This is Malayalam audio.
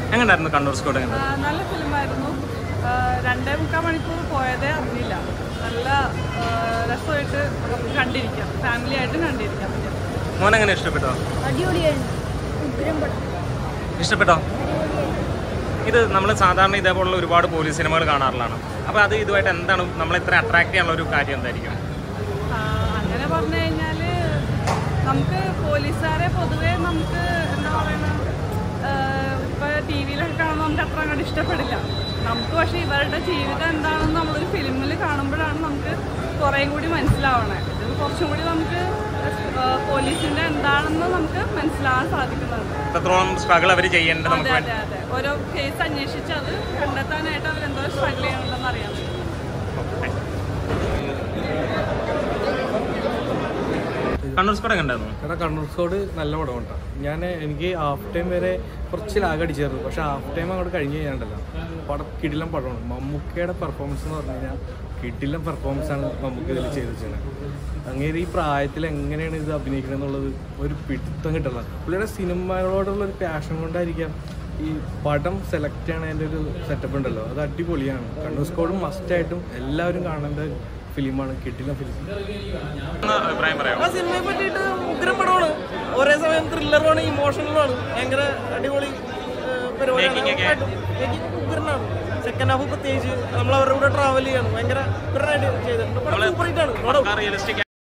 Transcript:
എങ്ങനെയായിരുന്നു കണ്ണൂർ സ്കോഡ് എങ്ങനെ ആ, നല്ല ഫിലിമായിരുന്നു ആ, രണ്ടേ മുക്കാൽ മണിക്കൂർ പോയതേ അറിഞ്ഞില്ല നല്ല ആ, രസമായിട്ട് നമുക്ക് കണ്ടിരിക്കാം ഫാമിലി ആയിട്ടും കണ്ടിരിക്കാം പറ്റും മോൻ എങ്ങനെ ഇഷ്ടപ്പെട്ടോ അടിപൊളിയായിരുന്നു ഉഗ്രം പടം ഇഷ്ടപ്പെട്ടോ ഇത് നമ്മൾ സാധാരണ ഇതേപോലുള്ള ഒരുപാട് പോലീസ് സിനിമകൾ കാണാറുള്ളതാണ് അപ്പോൾ അത് ഇതുമായിട്ട് എന്താണ് നമ്മളെ ഇത്ര അട്രാക്ട് ചെയ്യാനുള്ള ഒരു കാര്യം എന്തായിരിക്കും ആ, അങ്ങനെ പറഞ്ഞു കഴിഞ്ഞാൽ നമുക്ക് പോലീസുകാരെ പൊതുവേ നമുക്ക് എന്താ പറയണ ഇപ്പോൾ ടി വിയിലൊക്കെ കാണുമ്പോൾ നമുക്ക് അത്ര അങ്ങോട്ട് ഇഷ്ടപ്പെടില്ല നമുക്ക് പക്ഷേ ഇവരുടെ ജീവിതം എന്താണെന്ന് നമ്മളൊരു ഫിലിമിൽ കാണുമ്പോഴാണ് നമുക്ക് കുറേ കൂടി മനസ്സിലാവണേ ഇത് കുറച്ചും കൂടി നമുക്ക് പോലീസിൻ്റെ എന്താണെന്ന് നമുക്ക് മനസ്സിലാവാൻ സാധിക്കുന്നുണ്ട് എത്രത്തോളം സ്ട്രഗിൾ അവർ ചെയ്യേണ്ടത് അതെ നമുക്ക് അതെ അതെ ഓരോ കേസ് അന്വേഷിച്ച് അത് കണ്ടെത്താനായിട്ട് അവരെന്തോ സ്ട്രഗിൾ ചെയ്യണമെന്ന് അറിയാൻ പറ്റും കണ്ണൂർ സ്കോഡ് എങ്ങനെ ഉണ്ടായിരുന്നു എടാ കണ്ണൂർ സ്കോഡ് നല്ല പടമുണ്ടാ ഞാൻ എനിക്ക് ഹാഫ് ടൈം വരെ കുറച്ച് ലാഗ് അടിച്ചായിരുന്നു പക്ഷെ ഹാഫ് ടൈം അങ്ങോട്ട് കഴിഞ്ഞ് കഴിഞ്ഞാണ്ടല്ലോ പടം കിടിലം പടമാണ് മമ്മൂക്കയുടെ പെർഫോമൻസ് എന്ന് പറഞ്ഞു കഴിഞ്ഞാൽ കിടിലം പെർഫോമൻസ് ആണ് മമ്മൂക്ക ഇതിൽ ചെയ്ത് വെച്ചത് അങ്ങേര് ഈ പ്രായത്തിൽ എങ്ങനെയാണ് ഇത് അഭിനയിക്കുന്നത് എന്നുള്ളത് ഒരു പിടുത്തം കിട്ടില്ല പുള്ളിയുടെ സിനിമകളോടുള്ള ഒരു പാഷൻ കൊണ്ടായിരിക്കാം ഈ പടം സെലക്ട് ചെയ്യണതിൻ്റെ ഒരു സെറ്റപ്പ് ഉണ്ടല്ലോ അത് അടിപൊളിയാണ് കണ്ണൂർ സ്കോഡ് മസ്റ്റായിട്ടും എല്ലാവരും കാണേണ്ട ഫിലിമാണ് കിടിലം ഫിലിം ഒന്ന് അഭിപ്രായം പറയാമോ ആ സിനിമയെ പറ്റിയിട്ട് ഉഗ്രം പടമാണ് ഒരേ സമയം ത്രില്ലറുമാണ് ഇമോഷണലുമാണ് ഭയങ്കര അടിപൊളി ഏഹ്, പരിപാടിയാണ് Making ഒക്കെ? Making ഉഗ്രനാണ് സെക്കൻഡ് ഹാഫ് പ്രത്യേകിച്ച് നമ്മൾ അവരുടെ കൂടെ ട്രാവൽ ചെയ്യണം ഭയങ്കര ഉഗ്രനായിട്ട് ചെയ്തിട്ടുണ്ട് പടം സൂപ്പർ ഹിറ്റാണ് റിയലിസ്റ്റിക്